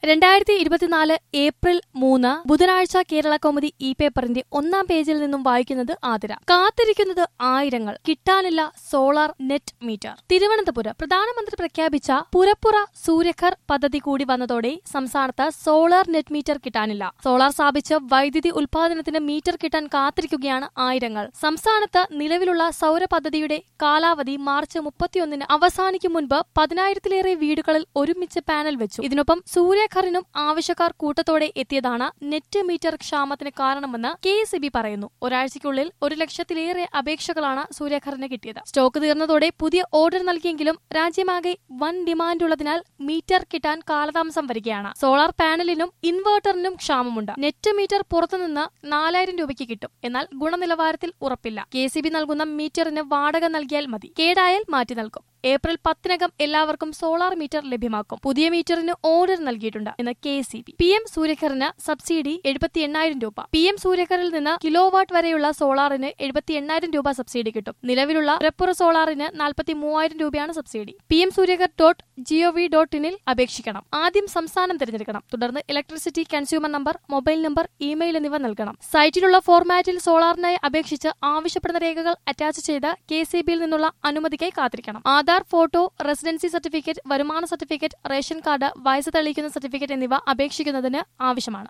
രണ്ടായിരത്തി ഇരുപത്തിനാല് ഏപ്രിൽ മൂന്ന് ബുധനാഴ്ച കേരള കൗമുദി ഇ പേപ്പറിന്റെ ഒന്നാം പേജിൽ നിന്നും വായിക്കുന്നത് ആതിര കാത്തിരിക്കുന്നത് ആയിരങ്ങൾ കിട്ടാനില്ല സോളാർ നെറ്റ് മീറ്റർ തിരുവനന്തപുരം പ്രധാനമന്ത്രി പ്രഖ്യാപിച്ച പുരപ്പുറ സൂര്യഘർ പദ്ധതി കൂടി വന്നതോടെ സംസ്ഥാനത്ത് സോളാർ നെറ്റ് മീറ്റർ കിട്ടാനില്ല സോളാർ സ്ഥാപിച്ച് വൈദ്യുതി ഉൽപാദനത്തിന് മീറ്റർ കിട്ടാൻ കാത്തിരിക്കുകയാണ് ആയിരങ്ങൾ സംസ്ഥാനത്ത് നിലവിലുള്ള സൗര പദ്ധതിയുടെ കാലാവധി മാർച്ച് മുപ്പത്തിയൊന്നിന് അവസാനിക്കും മുൻപ് പതിനായിരത്തിലേറെ വീടുകളിൽ ഒരുമിച്ച് പാനൽ വെച്ചു ഇതിനൊപ്പം സൂര്യഘറിനും ആവശ്യക്കാർ കൂട്ടത്തോടെ എത്തിയതാണ് നെറ്റ് മീറ്റർ ക്ഷാമത്തിന് കാരണമെന്ന് കെ പറയുന്നു ഒരാഴ്ചയ്ക്കുള്ളിൽ ഒരു ലക്ഷത്തിലേറെ അപേക്ഷകളാണ് സൂര്യഘറിന് കിട്ടിയത് സ്റ്റോക്ക് തീർന്നതോടെ പുതിയ ഓർഡർ നൽകിയെങ്കിലും രാജ്യമാകെ വൻ ഡിമാൻഡ് ഉള്ളതിനാൽ മീറ്റർ കിട്ടാൻ കാലതാമസം വരികയാണ് സോളാർ പാനലിനും ഇൻവേർട്ടറിനും ക്ഷാമമുണ്ട് നെറ്റ് മീറ്റർ പുറത്തുനിന്ന് നാലായിരം രൂപയ്ക്ക് കിട്ടും എന്നാൽ ഗുണനിലവാരത്തിൽ ഉറപ്പില്ല കെ നൽകുന്ന മീറ്ററിന് വാടക നൽകിയാൽ മതി കേടായാൽ മാറ്റി നൽകും ഏപ്രിൽ പത്തിനകം എല്ലാവർക്കും സോളാർ മീറ്റർ ലഭ്യമാക്കും പുതിയ മീറ്ററിന് ഓർഡർ നൽകിയിട്ടുണ്ട് എന്ന് K C B P M സൂര്യഘറിന് സബ്സിഡി എഴുപത്തി എണ്ണായിരം രൂപ പി എം സൂര്യഘറിൽ നിന്ന് കിലോ വാട്ട് വരെയുള്ള സോളാറിന് എഴുപത്തി എണ്ണായിരം രൂപ സബ്സിഡി കിട്ടും നിലവിലുള്ള പുരപ്പുറ സോളാറിന് നാൽപ്പത്തി മൂവായിരം രൂപയാണ് subsidy P M Suryaghar dot G O V dot ഇനിൽ അപേക്ഷിക്കണം ആദ്യം സംസ്ഥാനം തിരഞ്ഞെടുക്കണം തുടർന്ന് electricity consumer number mobile number email എന്നിവ നൽകണം സൈറ്റിലുള്ള ഫോർമാറ്റിൽ സോളാറിനായി അപേക്ഷിച്ച് ആവശ്യപ്പെടുന്ന രേഖകൾ അറ്റാച്ച് ചെയ്ത് കെ സി ബിയിൽ നിന്നുള്ള അനുമതിക്കായി കാത്തിരിക്കണം ആധാർ ഫോട്ടോ റെസിഡൻസി സർട്ടിഫിക്കറ്റ് വരുമാന സർട്ടിഫിക്കറ്റ് റേഷൻ കാർഡ് വയസ്സ് തെളിയിക്കുന്ന സർട്ടിഫിക്കറ്റ് എന്നിവ അപേക്ഷിക്കുന്നതിന് ആവശ്യമാണ്